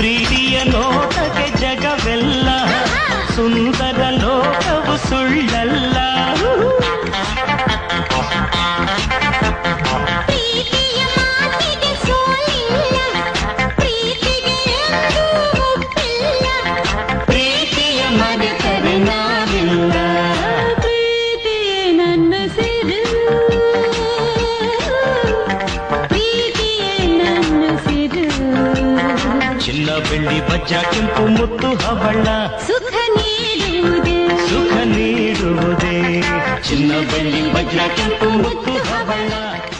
ಪ್ರೀತಿಯ ನೋಟಕ್ಕೆ ಜಗವೆಲ್ಲ ಸುಂದರ ಲೋಕವು ಸುಳ್ಳಲ್ಲ ಪ್ರೀತಿಯ ಮಾತಿಗೆ ಸೋಲಿಲ್ಲ ಪ್ರೀತಿಗೆ ಎಂದೂ ಒಪ್ಪಿಲ್ಲ ಪ್ರೀತಿಯ ಮರೆತರೆ ನಾವಿಲ್ಲ ಪ್ರೀತಿಯೇ ನನ್ನ ಸಿರು ಪ್ರೀತಿಯೇ ನನ್ನ ಸಿರು ಚಿನ್ನ ಬೆಳ್ಳಿ ಬಜ್ಜ ಕೆಂಪು ಮುತ್ತು ಹವಳ ಸುಖ ನೀಡುವುದೇ ಸುಖ ನೀಡುವುದೇ ಚಿನ್ನ ಬೆಳ್ಳಿ ವಜ್ರ ಕೆಂಪು ಮುತ್ತು ಹವಳ